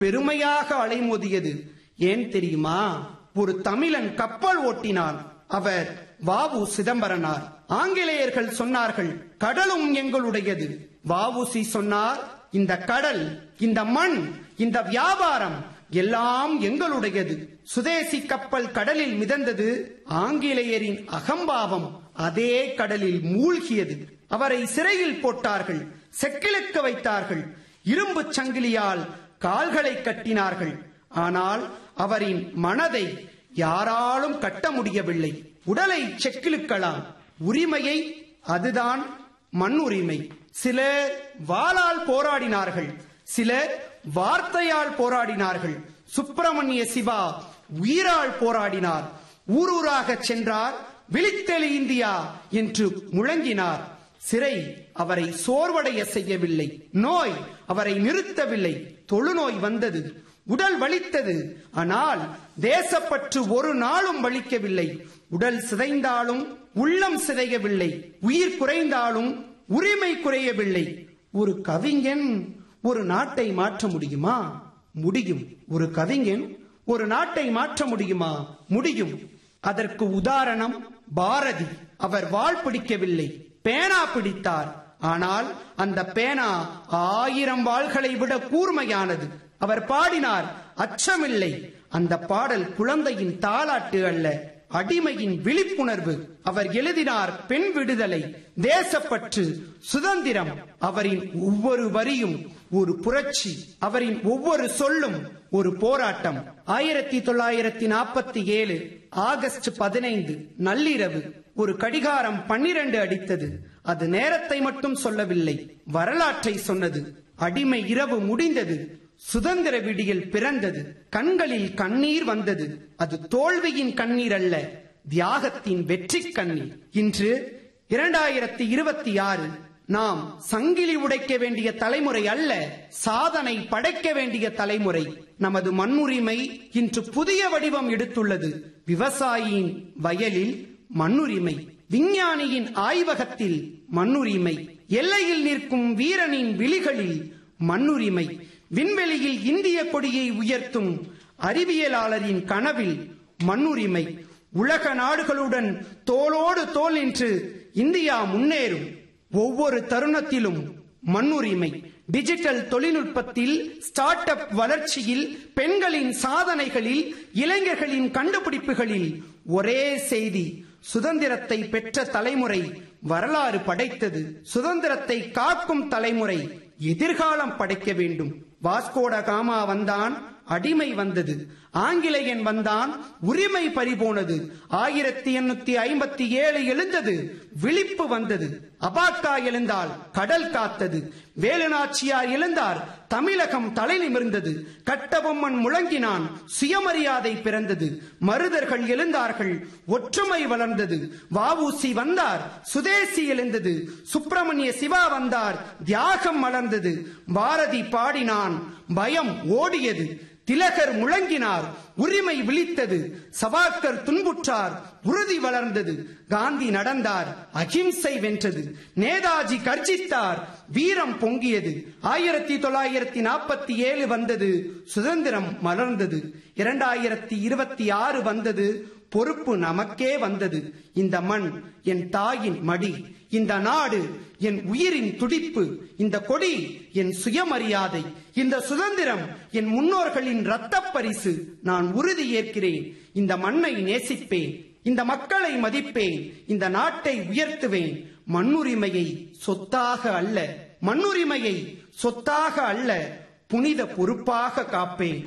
பெருமையாக அலைமோதியது ஏன் தெரியுமா ஒரு தமிழன் கப்பல் ஓட்டினான் அவர் வாவு சிதம்பரனார் ஆங்கிலேயர்கள் சொன்னார்கள் கடலும் எங்களுடையது வாவுசி சொன்னார் இந்த கடல் இந்த மண் இந்த வியாபாரம் எல்லாம் எங்களுடையது சுதேசி கப்பல் கடலில் மிதந்தது ஆங்கிலேயரின் அகம்பாவம் அதே கடலில் மூழ்கியது அவரை சிறையில் போட்டார்கள் செக்கிழுக்க வைத்தார்கள் இரும்பு சங்கிலியால் கால்களை கட்டினார்கள் ஆனால் அவரின் மனதை யாராலும் கட்ட முடியவில்லை உடலை செக்கிழுக்கலாம் உரிமையை அதுதான் மண் உரிமை சிலர் வாளால் போராடினார்கள் சிலர் வார்த்தையால் போராடினார்கள் சுப்பிரமணிய சிவா உயிரால் போராடினார் ஊரூராக சென்றார் விழித்தெளி இந்தியா என்று முழங்கினார் சிறை அவரை சோர்வடைய செய்யவில்லை நோய் அவரை நிறுத்தவில்லை தொழுநோய் வந்தது உடல் வலித்தது ஆனால் தேசப்பற்று ஒரு நாளும் வலிக்கவில்லை உடல் சிதைந்தாலும் உள்ளம் சிதையவில்லை உயிர் குறைந்தாலும் உரிமை குறையவில்லை ஒரு கவிஞன் ஒரு நாட்டை மாற்ற முடியுமா முடியும் ஒரு கவிஞன் ஒரு நாட்டை மாற்ற முடியுமா முடியும் அதற்கு உதாரணம் பாரதி அவர் வாள் பிடிக்கவில்லை பேனா பிடித்தார் ஆனால் அந்த பேனா ஆயிரம் வாள்களை விட கூர்மையானது அவர் பாடினார் அச்சமில்லை அந்த பாடல் குழந்தையின் தாலாட்டு அல்ல அடிமையின் விழிப்புணர்வு அவர் எழுதினார் பெண் விடுதலை தேசப்பற்று சுதந்திரம் அவரின் ஒவ்வொரு வரியும் ஒரு புரட்சி அவரின் ஒவ்வொரு சொல்லும் ஒரு போராட்டம் ஆயிரத்தி தொள்ளாயிரத்தி நாற்பத்தி ஏழு ஆகஸ்ட் பதினைந்து நள்ளிரவு ஒரு கடிகாரம் பன்னிரண்டு அடித்தது அது நேரத்தை மட்டும் சொல்லவில்லை வரலாற்றை சொன்னது அடிமை இரவு முடிந்தது சுதந்திர விடியல் பிறந்தது கண்களில் கண்ணீர் வந்தது அது தோல்வியின் கண்ணீர் அல்ல தியாகத்தின் வெற்றி கண்ணீர் இன்று இரண்டாயிரத்தி இருபத்தி ஆறு நாம் சங்கிலி உடைக்க வேண்டிய தலைமுறை அல்ல சாதனை படைக்க வேண்டிய தலைமுறை நமது மண்ணுரிமை இன்று புதிய வடிவம் எடுத்துள்ளது விவசாயியின் வயலில் மண்ணுரிமை விஞ்ஞானியின் ஆய்வகத்தில் மண்ணுரிமை எல்லையில் நிற்கும் வீரனின் விழிகளில் மண்ணுரிமை விண்வெளியில் இந்திய கொடியை உயர்த்தும் அறிவியலாளரின் கனவில் மண்ணுரிமை உலக நாடுகளுடன் தோளோடு தோல் நின்று இந்தியா முன்னேறும் ஒவ்வொரு தருணத்திலும் மண்ணுரிமை டிஜிட்டல் தொழில்நுட்பத்தில் ஸ்டார்ட் அப் வளர்ச்சியில் பெண்களின் சாதனைகளில் இளைஞர்களின் கண்டுபிடிப்புகளில் ஒரே செய்தி சுதந்திரத்தை பெற்ற தலைமுறை வரலாறு படைத்தது சுதந்திரத்தை காக்கும் தலைமுறை எதிர்காலம் படைக்க வேண்டும் வாஸ்கோட காமா வந்தான் அடிமை வந்தது ஆங்கிலேயன் வந்தான் உரிமை பறிபோனது ஆயிரத்தி எண்ணூத்தி ஐம்பத்தி ஏழு எழுந்தது விழிப்பு வந்தது அபாக்கா எழுந்தால் கடல் காத்தது வேலுநாச்சியார் எழுந்தார் தமிழகம் தலை நிமிர்ந்தது கட்டபொம்மன் முழங்கினான் சுயமரியாதை பிறந்தது மருதர்கள் எழுந்தார்கள் ஒற்றுமை வளர்ந்தது வாவூசி வந்தார் சுதேசி எழுந்தது சுப்பிரமணிய சிவா வந்தார் தியாகம் மலர்ந்தது பாரதி பாடினான் பயம் ஓடியது திலகர் முழங்கினார் உரிமை விழித்தது சவாக்கர் துன்புற்றார் உறுதி வளர்ந்தது காந்தி நடந்தார் அகிம்சை வென்றது நேதாஜி கர்ஜித்தார் வீரம் பொங்கியது ஆயிரத்தி தொள்ளாயிரத்தி நாற்பத்தி ஏழு வந்தது சுதந்திரம் மலர்ந்தது இரண்டாயிரத்தி இருபத்தி ஆறு வந்தது பொறுப்பு நமக்கே வந்தது இந்த மண் என் தாயின் மடி இந்த நாடு என் உயிரின் துடிப்பு இந்த கொடி என் சுயமரியாதை இந்த சுதந்திரம் என் முன்னோர்களின் இரத்த பரிசு நான் உறுதி ஏற்கிறேன் இந்த மண்ணை நேசிப்பேன் இந்த மக்களை மதிப்பேன் இந்த நாட்டை உயர்த்துவேன் மண்ணுரிமையை சொத்தாக அல்ல மண்ணுரிமையை சொத்தாக அல்ல புனித பொறுப்பாக காப்பேன்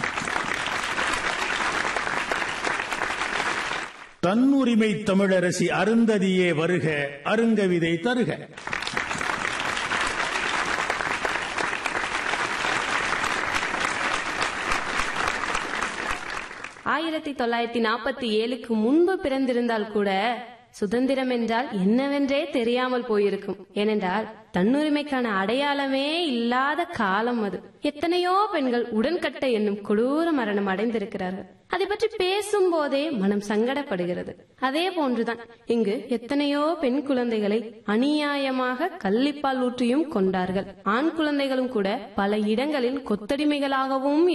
தன்னுரிமை தமிழரசி அருந்ததியே வருக அருங்கவிதை தருக ஆயிரத்தி தொள்ளாயிரத்தி நாற்பத்தி ஏழுக்கு முன்பு பிறந்திருந்தால் கூட சுதந்திரம் என்றால் என்னவென்றே தெரியாமல் போயிருக்கும் ஏனென்றால் தன்னுரிமைக்கான அடையாளமே இல்லாத காலம் அது எத்தனையோ பெண்கள் உடன்கட்டை என்னும் கொடூர மரணம் அடைந்திருக்கிறார்கள் அதை பற்றி பேசும் போதே மனம் சங்கடப்படுகிறது அதே போன்றுதான் இங்கு எத்தனையோ பெண் குழந்தைகளை அநியாயமாக கள்ளிப்பால் ஊற்றியும் கொண்டார்கள் ஆண் குழந்தைகளும் கூட பல இடங்களில் கொத்தடிமைகளாகவும்